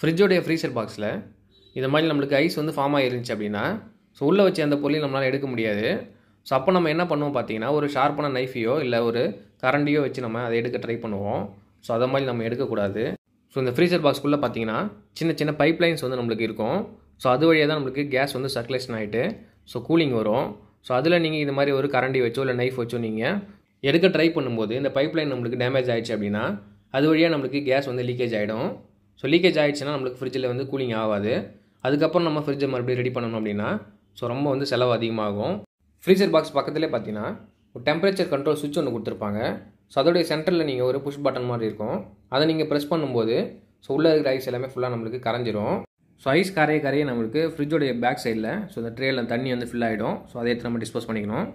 ஃப்ரிட்ஜோடைய freezer பாக்ஸில் இந்த மாதிரி நம்மளுக்கு ஐஸ் வந்து ஃபார்ம் ஆகிருந்துச்சு அப்படின்னா ஸோ உள்ளே வச்சு அந்த பொருளையும் நம்மளால் எடுக்க முடியாது ஸோ அப்போ நம்ம என்ன பண்ணுவோம் பார்த்தீங்கன்னா ஒரு ஷார்ப்பான நைஃபையோ இல்லை ஒரு கரண்டியோ வச்சு நம்ம அதை எடுக்க ட்ரை பண்ணுவோம் ஸோ அதை மாதிரி நம்ம எடுக்கக்கூடாது ஸோ இந்த ஃப்ரீசர் பாக்ஸ்க்குள்ளே பார்த்தீங்கன்னா சின்ன சின்ன பைப் லைன்ஸ் வந்து நம்மளுக்கு இருக்கும் ஸோ அது வழியாக தான் நம்மளுக்கு கேஸ் வந்து சர்க்குலேஷன் ஆகிட்டு ஸோ கூலிங் வரும் ஸோ அதில் நீங்கள் இது மாதிரி ஒரு கரண்டி வச்சோ இல்லை நைஃப் வச்சோ நீங்கள் எடுக்க ட்ரை பண்ணும்போது இந்த பைப் லைன் நம்மளுக்கு டேமேஜ் ஆயிடுச்சு அப்படின்னா அது வழியாக நம்மளுக்கு கேஸ் வந்து லீக்கேஜ் ஆகிடும் ஸோ லீக்கேஜ் ஆகிடுச்சுன்னா நம்மளுக்கு ஃப்ரிட்ஜில் வந்து கூலிங் ஆகாது அதுக்கப்புறம் நம்ம ஃப்ரிட்ஜை மறுபடியும் ரெடி பண்ணணும் அப்படின்னா ஸோ ரொம்ப வந்து செலவு அதிகமாகும் ஃப்ரீசர் பாக்ஸ் பக்கத்துலேயே பார்த்தீங்கன்னா ஒரு டெம்பரேச்சர் கண்ட்ரோல் சுவிட்ச் ஒன்று கொடுத்துருப்பாங்க ஸோ அதோடைய சென்டரில் நீங்கள் ஒரு புஷ் பட்டன் மாதிரி இருக்கும் அதை நீங்கள் ப்ரெஸ் பண்ணும்போது ஸோ உள்ளே இருக்கிற ஐஸ் எல்லாமே ஃபுல்லாக நம்மளுக்கு கரைஞ்சிரும் ஸோ ஐஸ் கரைய கரைய நம்மளுக்கு ஃப்ரிட்ஜோடைய பேக் சைடில் ஸோ இந்த ட்ரேயில் தண்ணி வந்து ஃபில் ஆகிடும் ஸோ அதை எடுத்து நம்ம டிஸ்போஸ் பண்ணிக்கணும்